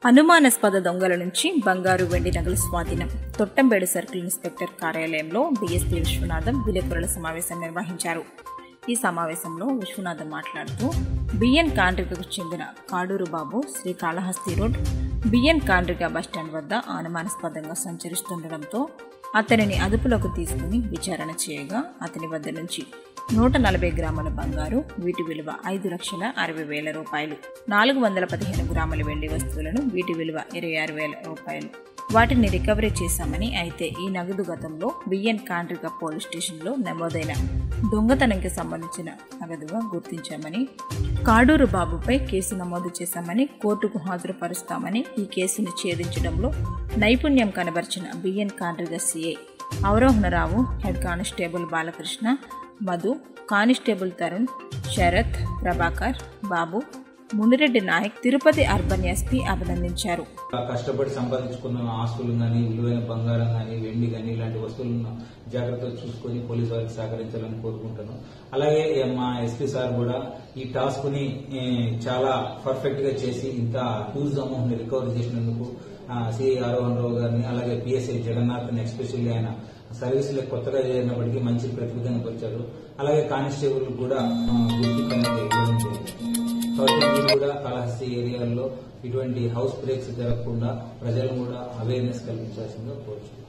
అనుమానాస్పద దొంగల నుంచి బంగారు వెండి నగలు స్వాధీనం తొట్టంబేడు సర్కిల్ ఇన్స్పెక్టర్ కార్యాలయంలో డీఎస్పీ విశ్వనాథం విలేకరుల సమావేశం నిర్వహించారు ఈ సమావేశంలో విశ్వనాథం మాట్లాడుతూ బిఎన్ కాండ్రికకు చెందిన Kaduru Babu Srikalahasti road BN Kandrika bus stand వద్ద అనుమానాస్పదంగా సంచరిస్తుండటంతో అతనిని అదుపులోకి తీసుకుని విచారణ చేయగా అతని వద్ద నుంచి నూట నలభై గ్రాముల బంగారు వీటి విలువ ఐదు లక్షల అరవై వేల రూపాయలు నాలుగు వందల పదిహేను గ్రాముల వెండి వస్తువులను వీటి విలువ ఇరవై ఆరు వేల రూపాయలు వాటిని రికవరీ చేశామని అయితే ఈ నగదు గతంలో బిఎన్ కాండ్రిక పోలీస్ స్టేషన్లో నమోదైన దొంగతనంకి సంబంధించిన నగదుగా గుర్తించామని కాడూరు బాబుపై కేసు నమోదు చేశామని కోర్టుకు హాజరుపరుస్తామని ఈ కేసును ఛేదించడంలో నైపుణ్యం కనబరిచిన BN Kandrika CI Avarohanarao head constable Balakrishna Madhu constable Tarun Sarath Prabhakar Babu Munireddy Nayak Tirupati urban SP అభినందించారు కష్టపడి సంపాదించుకున్న ఆస్తులు కానీ విలువైన బంగారం కానీ వెండి కానీ ఇలాంటి వస్తువులను జాగ్రత్తగా చూసుకొని పోలీసు వారికి సహకరించాలని కోరుకుంటాను అలాగే ఏ, మా ఎస్పీ సార్ కూడా ఈ టాస్క్ ని ఏ, చాలా పర్ఫెక్ట్ గా చేసి ఇంత హ్యూజ్ అమౌంట్ ని రికవరీ చేసినందుకు సిఐ ఆరోహన్ రావు గారిని అలాగే పిఎస్ఐ జగన్నాథ్ ఎస్పెషల్లీ ఆయన సర్వీస్ లో కొత్తగా చేరినప్పటికీ మంచి ప్రతిభ కనపరిచారు అలాగే కానిస్టేబుల్ కూడా ఆ, గుర్తింపు అనేది ఇవ్వడం జరిగింది కాబట్టి మీరు కూడా కాళహస్తి ఏరియాల్లో ఇటువంటి హౌస్ బ్రేక్స్ జరగకుండా ప్రజలు కూడా అవేర్నెస్ కల్పించాల్సిందిగా కోరుచున్నాను